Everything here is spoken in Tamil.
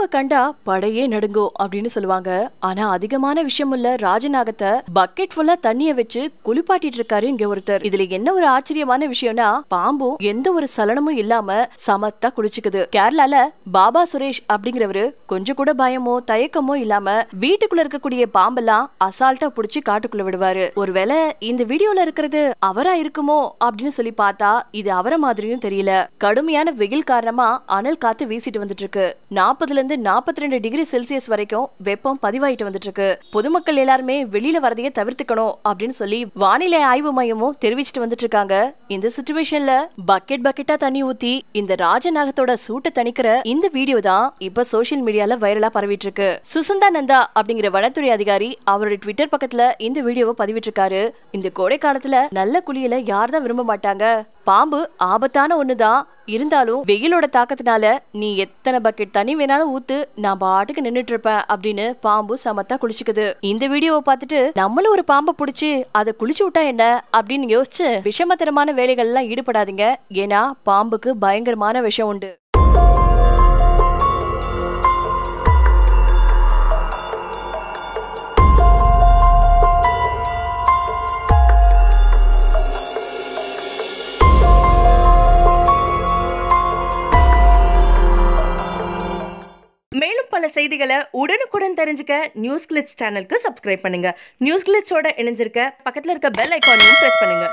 பாம்ப கண்டா படையே நடுங்கும் அப்படின்னு சொல்லுவாங்க ஆனா அதிகமான விஷயம் உள்ள ராஜநாகத்தை பக்கெட் ஃபுல்லா தண்ணிய வச்சு குளிப்பாட்டிட்டு இருக்காரு இங்க ஒருத்தர் இதுல என்ன ஒரு ஆச்சரியமான விஷயம்னா பாம்பும் எந்த ஒரு சலனமும் இல்லாம சமத்தா குளிச்சுக்குது கேரளால பாபா சுரேஷ் அப்படிங்கிறவரு கொஞ்சம் கூட பயமோ தயக்கமோ இல்லாம வீட்டுக்குள்ள இருக்கக்கூடிய பாம்பெல்லாம் அசால்ட்டா புடிச்சு காட்டுக்குள்ள விடுவாரு ஒருவேளை இந்த வீடியோல இருக்கிறது அவரா இருக்குமோ அப்படின்னு சொல்லி பார்த்தா இது அவரை மாதிரியும் தெரியல கடுமையான வெயில் காரணமா அனல் காத்து வீசிட்டு வந்துட்டு இருக்கு நாற்பதுல இருந்து நாற்பத்தி ரெண்டு டிகிரி செல்சியஸ் வரைக்கும் வெப்பம் பதிவாயிட்டு வந்துட்டு இருக்கு பொதுமக்கள் எல்லாருமே வெளியில வரதையே தவிர்த்துக்கணும் அப்படின்னு சொல்லி வானிலை ஆய்வு மையமும் தெரிவிச்சிட்டு வந்துட்டு இருக்காங்க இந்த சுச்சுவேஷன்ல பக்கெட் பக்கெட்டா தண்ணி ஊத்தி இந்த ராஜநாகத்தோட சூட்டை தணிக்கிற இந்த வீடியோ தான் இப்ப சோஷியல் மீடியால வைரலா பரவிட்டு இருக்கு சுசந்தா நந்தா அப்படிங்கிற வனத்துறை அதிகாரி அவருடைய ட்விட்டர் பக்கத்துல இந்த வீடியோவை பதிவிட்டிருக்காரு இந்த கோடை காலத்துல நல்ல குளியல யார் தான் விரும்ப மாட்டாங்க பாம்பு ஆபத்தான ஒண்ணுதான் இருந்தாலும் வெயிலோட தாக்கத்தினால நீ எத்தனை பக்கெட் தண்ணி வேணாலும் ஊத்து நான் பாட்டுக்கு நின்னுட்டு இருப்பேன் அப்படின்னு பாம்பு சமத்தா குளிச்சுக்குது இந்த வீடியோவை பார்த்துட்டு நம்மளும் ஒரு பாம்பை பிடிச்சு அதை குளிச்சு விட்டா என்ன அப்படின்னு யோசிச்சு விஷமத்தரமான வேலைகள் எல்லாம் ஈடுபடாதீங்க ஏன்னா பாம்புக்கு பயங்கரமான விஷம் உண்டு மேலும் பல செய்திகளை உடனுக்குடன் தெரிஞ்சுக்க நியூஸ் கிளிட்ஸ் சேனலுக்கு சப்ஸ்கிரைப் பண்ணுங்க நியூஸ் கிளிட்ஸோட இணைஞ்சிருக்க பக்கத்துல இருக்க பெல் ஐக்கானையும் பிரஸ் பண்ணுங்க